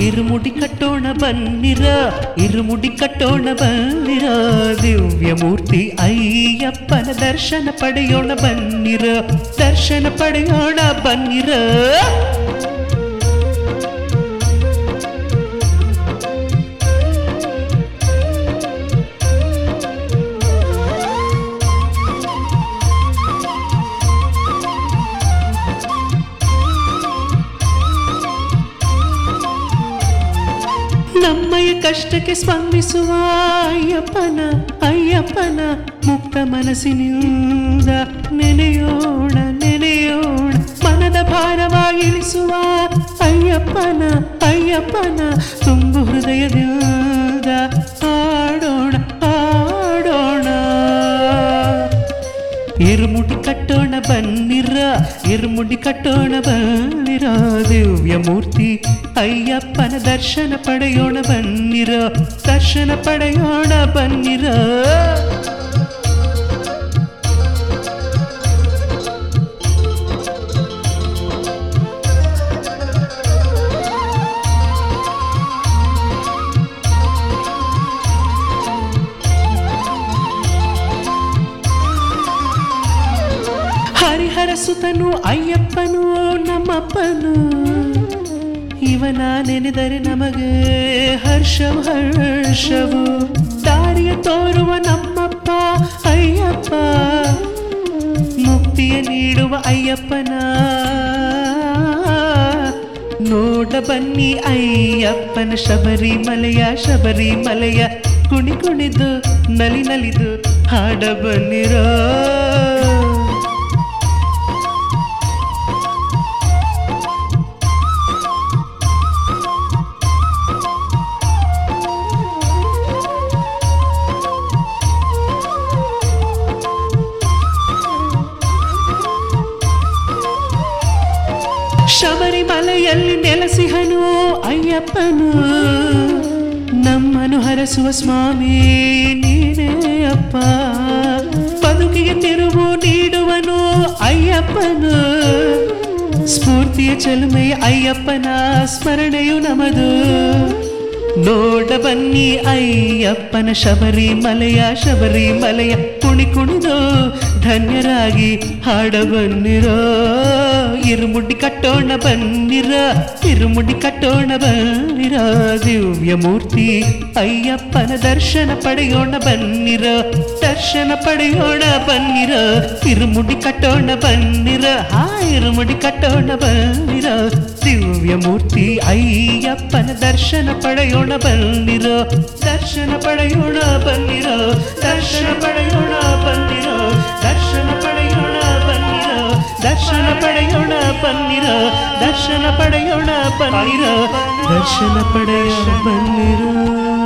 ಇರುಮುಡಿ ಕಟ್ಟೋಣ ಬನ್ನಿರ ಇರುಮುಡಿ ಕಟ್ಟೋಣ ಬನ್ನಿರ ದಿವ್ಯ ಮೂರ್ತಿ ಅಯ್ಯಪ್ಪನ ದರ್ಶನ ಪಡೆಯೋಣ ಬನ್ನಿರ ದರ್ಶನ ಪಡೆಯೋಣ ಬನ್ನಿರ ನಮ್ಮಯ ಕಷ್ಟಕ್ಕೆ ಸ್ಪಂದಿಸುವ ಅಯ್ಯಪ್ಪನ ಅಯ್ಯಪ್ಪನ ಮುಕ್ತ ಮನಸ್ಸಿನಿಂದ ನೆನೆಯೋಣ ನೆನೆಯೋಣ ಮನದ ಭಾರವ ಇಳಿಸುವ ಅಯ್ಯಪ್ಪನ ಅಯ್ಯಪ್ಪನ ತುಂಬು ಹೃದಯದಿಂದ ಆಡೋಣ ಆಡೋಣ ಇರುಮುಡಿ ಕಟ್ಟೋಣ ಬನ್ನಿರ ಇರುಮುಡಿ ಕಟ್ಟೋಣ ಬನ್ನಿರ ದಿವ್ಯ ಮೂರ್ತಿ ಅಯ್ಯಪ್ಪನ ದರ್ಶನ ಪಡೆಯೋಣ ಬನ್ನಿರ ದರ್ಶನ ಪಡೆಯೋಣ ಬನ್ನಿರ ಹರಿಹರ ಸುತನು ಅಯ್ಯಪ್ಪನು ನಮ್ಮಪ್ಪನು ಇವನ ನೆನೆದರೆ ನಮಗೆ ಹರ್ಷವು ಹರ್ಷವು ದಾರಿಯ ತೋರುವ ನಮ್ಮಪ್ಪ ಅಯ್ಯಪ್ಪ ಮುಕ್ತಿಯ ನೀಡುವ ಅಯ್ಯಪ್ಪನ ನೋಡ ಬನ್ನಿ ಅಯ್ಯಪ್ಪನ ಶಬರಿಮಲೆಯ ಶಬರಿಮಲೆಯ ಕುಣಿ ಕುಣಿದು ನಲಿ ನಲಿದು ಹಾಡ ಬನ್ನಿರೋ ಶಬರಿಮಲೆಯಲ್ಲಿ ನೆಲೆಸಿಹನು ಅಯ್ಯಪ್ಪನು ನಮ್ಮನು ಹರಸುವ ಸ್ವಾಮಿ ನೀನೇ ಅಪ್ಪ ಬದುಕಿಗೆ ತಿರುವು ನೀಡುವನು ಅಯ್ಯಪ್ಪನು ಸ್ಫೂರ್ತಿಯ ಚಲುಮೆಯ ಅಯ್ಯಪ್ಪನ ಸ್ಮರಣೆಯು ನಮದು ನೋಡ ಬನ್ನಿ ಅಯ್ಯಪ್ಪನ ಶಬರಿಮಲೆಯ ಶಬರಿಮಲೆಯ ಕುಣಿ ಕುಣಿದು ಧನ್ಯರಾಗಿ ಹಾಡ ಬನ್ನಿರೋ ಇರುಮುಡಿ ಕಟ್ಟೋಣ ಬನ್ನಿರ ಇರುಮುಡಿ ಕಟ್ಟೋಣ ಬನ್ನಿರ ದಿವ್ಯ ಮೂರ್ತಿ ಅಯ್ಯಪ್ಪನ ದರ್ಶನ ಪಡೆಯೋಣ ಬನ್ನಿರ ದರ್ಶನ ಪಡೆಯೋಣ ಬನ್ನಿರ ಇರುಮುಡಿ ಕಟ್ಟೋಣ ಬನ್ನಿರ ಹಾ ಇರುಮುಡಿ ಕಟ್ಟೋಣ ಬನ್ನಿರ ದಿವ್ಯ ಮೂರ್ತಿ ಅಯ್ಯಪ್ಪನ ದರ್ಶನ ಪಡೆಯೋಣ ಬನ್ನಿರ ದರ್ಶನ ಪಡೆಯೋಣ ಬನ್ನಿರ ದರ್ಶನ ಪಡೆಯೋಣ ಬನ್ನಿರ ದರ್ಶನ ಪಡೆಯೋಣ ಬನ್ನಿರ ದರ್ಶನ ಪಡೆಯೋಣ ಬನ್ನಿರ ದರ್ಶನ ಪಡೆಯೋಣ ಬನ್ನಿರ ದರ್ಶನ ಪಡೆಯೋಣ ಬನ್ನಿರ